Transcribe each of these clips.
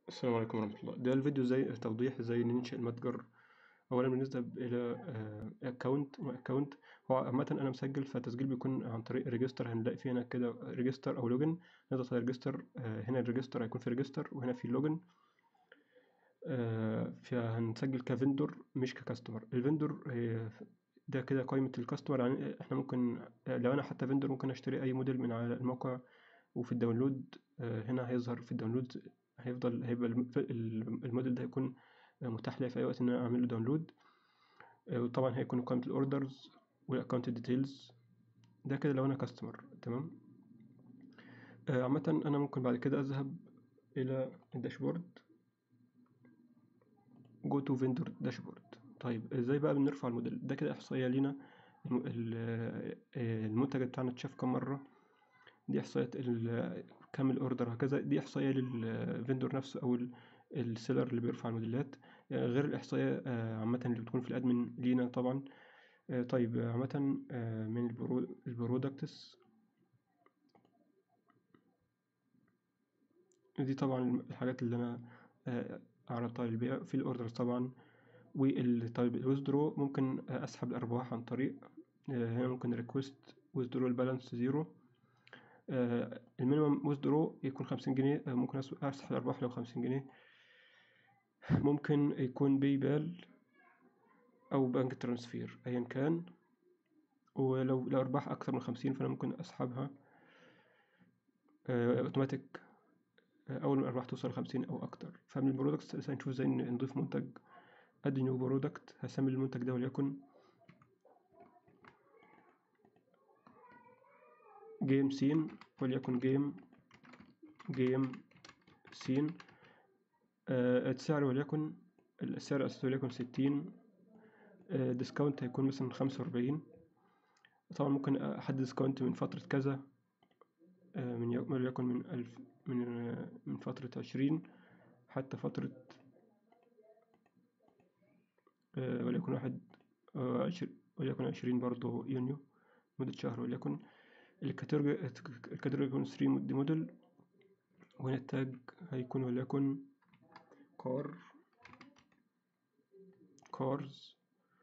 السلام عليكم ورحمة الله ده الفيديو زي توضيح ازاي ننشئ المتجر أولا بنذهب إلى أكونت أكونت هو عامة أنا مسجل فالتسجيل بيكون عن طريق ريجستر هنلاقي في هنا كده ريجستر أو لوجن نضغط على ريجستر هنا الريجستر هيكون في ريجستر وهنا في لوجن فهنسجل كفندور مش ككاستمر الفندور ده كده قائمة الكاستمر يعني احنا ممكن لو أنا حتى فندور ممكن أشتري أي موديل من على الموقع وفي الداونلود هنا هيظهر في الداونلود هيفضل هيبقى الموديل ده هيكون متاح لي في أي وقت إن أنا أعمل له داونلود وطبعا هيكون قائمة الأوردرز والأكونت ديتيلز ده كده لو أنا كاستمر تمام عامة أنا ممكن بعد كده أذهب إلى الداشبورد جو تو فيندور داشبورد طيب ازاي بقى بنرفع الموديل ده كده احصائيه لينا المنتج بتاعنا اتشاف كم مره دي احصائيات كم الاوردر هكذا دي احصائيه للفندور نفسه او السيلر اللي بيرفع الموديلات غير الاحصائيه عامه اللي بتكون في الادمن لينا طبعا طيب عامه من البرودكتس دي طبعا الحاجات اللي انا عرضتها للبيع في الاوردرز طبعا طيب الويزدرو ممكن اسحب الارباح عن طريق هنا ممكن ريكوست ويزدرو البالانس زيرو المينيمم ويزدرو يكون خمسين جنيه ممكن اسحب الارباح لو خمسين جنيه ممكن يكون باي بال او بنك ترانسفير ايا كان ولو الارباح اكتر من خمسين فانا ممكن اسحبها اوتوماتيك اول ما الارباح توصل لخمسين او اكتر فمن البرودكتس هنشوف ازاي نضيف منتج اد نيو برودكت هسمي المنتج ده وليكن جيم سين وليكن جيم جيم سين آه السعر وليكن السعر الأساسي وليكن ستين آه ديسكاونت هيكون مثلا خمسة وأربعين طبعا ممكن أحدد ديسكاونت من فترة كذا آه من وليكن من ألف من من فترة عشرين حتى فترة وليكن واحد عشر وليكن عشرين برضه يونيو مدة شهر وليكن الكاتيجوري الكاتيجوري يكون 3 دي موديل وهنا التاج هيكون وليكن كار كارز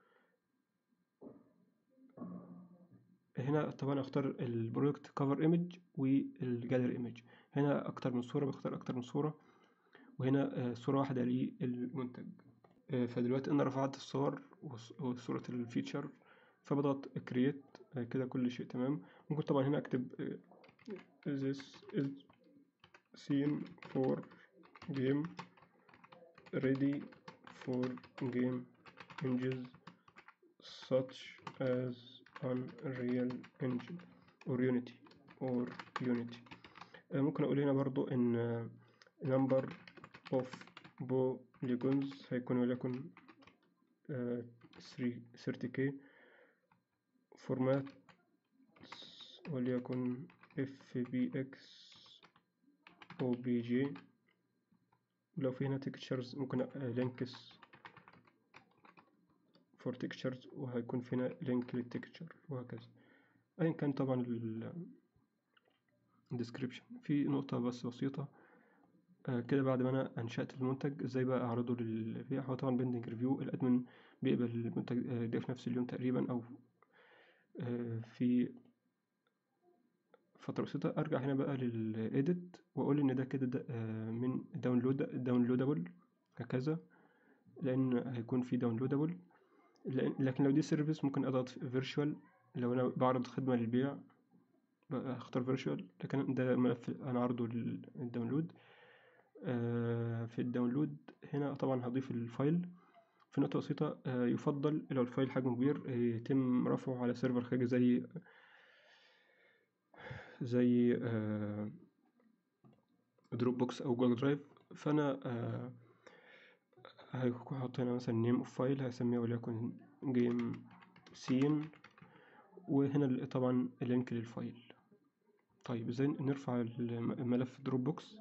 هنا طبعا اختار البرودكت كفر ايمج والجاليري ايمج هنا اكتر من صورة بختار اكتر من صورة وهنا صورة واحدة للمنتج فدلوقتي انا رفعت الصور وصورة الفيتشر فبضغط كرييت كده كل شيء تمام ممكن طبعا هنا اكتب this is scene for game ready for game images such as Unreal Engine or Unity or Unity ممكن اقول هنا برضو ان number of polygons هيكون وليكن 30k فورمات وليكن fbx obj ولو في هنا textures ممكن links for textures وهيكون في هنا link للتكتشر وهكذا أيا كان طبعا ال description في نقطة بس بسيطة آه كده بعد ما انا انشأت المنتج ازاي بقى اعرضه للبيع هو طبعا بندنج ريفيو الادمن بيقبل المنتج آه ده في نفس اليوم تقريبا او آه في فترة بسيطة ارجع هنا بقى للايديت واقول ان ده كده ده من داونلود داونلودابل هكذا لان هيكون في داونلودابل لكن لو دي سيرفيس ممكن اضغط فيرتشوال لو انا بعرض خدمة للبيع اختار فيرتشوال لكن ده ملف انا عارضه للداونلود في الداونلود هنا طبعا هضيف الفايل في نقطة بسيطة يفضل لو الفايل حجمه كبير يتم رفعه على سيرفر خارجي زي زي دروب بوكس أو جوجل درايف فأنا هحط هنا مثلا نيم اوف فايل هسميه وليكن جيم سين وهنا طبعا اللينك للفايل طيب ازاي نرفع الملف دروب بوكس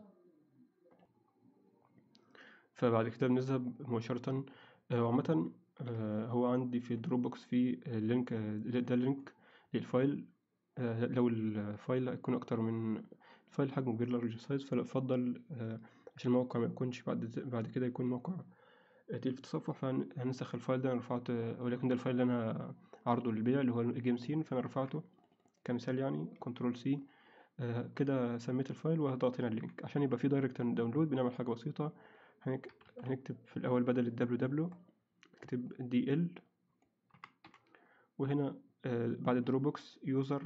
فبعد كده بنذهب مباشرة وعامة هو عندي في دروب بوكس في لينك ده لينك للفايل لو الفايل هيكون أكتر من الفايل حجمه كبير لارج سايز فأفضل عشان الموقع ما يكونش بعد بعد كده يكون موقع تقيل في التصفح فهننسخ الفايل ده انا رفعت ولكن ده الفايل اللي انا عرضه للبيع اللي هو الجيم سين فانا رفعته كمثال يعني كنترول سي آه كده سميت الفايل وهضغط هنا اللينك عشان يبقى فيه دايركت داونلود بنعمل حاجة بسيطة هنك... هنكتب في الأول بدل ال www نكتب dl وهنا آه بعد الدروبوكس يوزر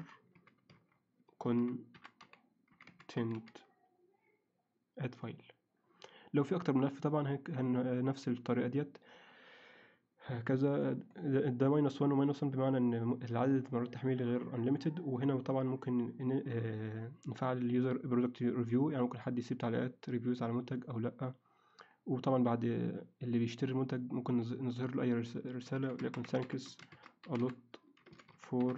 content add فايل لو في أكتر من ملف طبعا هيك هن... نفس الطريقة ديت هكذا ده ماينس 1 وماينس 1 بمعنى ان العدد مرات التحميل غير unlimited وهنا طبعا ممكن نفعل اليوزر برودكت ريفيو يعني ممكن حد يسيب تعليقات ريفيوز على المنتج او لا وطبعا بعد اللي بيشتري المنتج ممكن نظهر له اي رسالة وليكن thanks a lot for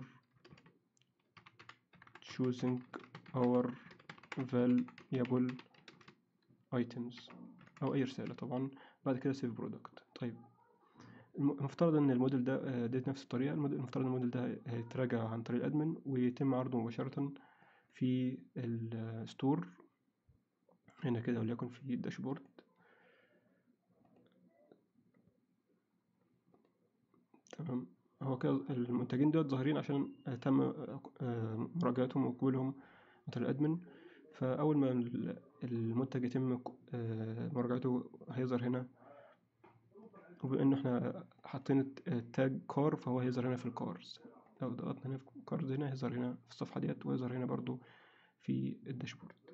choosing our valuable items او اي رسالة طبعا بعد كده سيف برودكت طيب المفترض ان الموديل ده ديت نفس الطريقه المفترض ان الموديل ده هيتراجع عن طريق الادمن ويتم عرضه مباشره في الستور هنا كده وليكن في الداشبورد تمام هو كده المنتجين دول ظاهرين عشان تم مراجعتهم وقبولهم عن طريق الادمن فاول ما المنتج يتم مراجعته هيظهر هنا وبما ان احنا حاطين التاج كار فهو هيظهر هنا في الكارز لو ضغطنا هنا في الكارز هنا هيظهر هنا في الصفحة ديت ويظهر هنا برضو في الداشبورد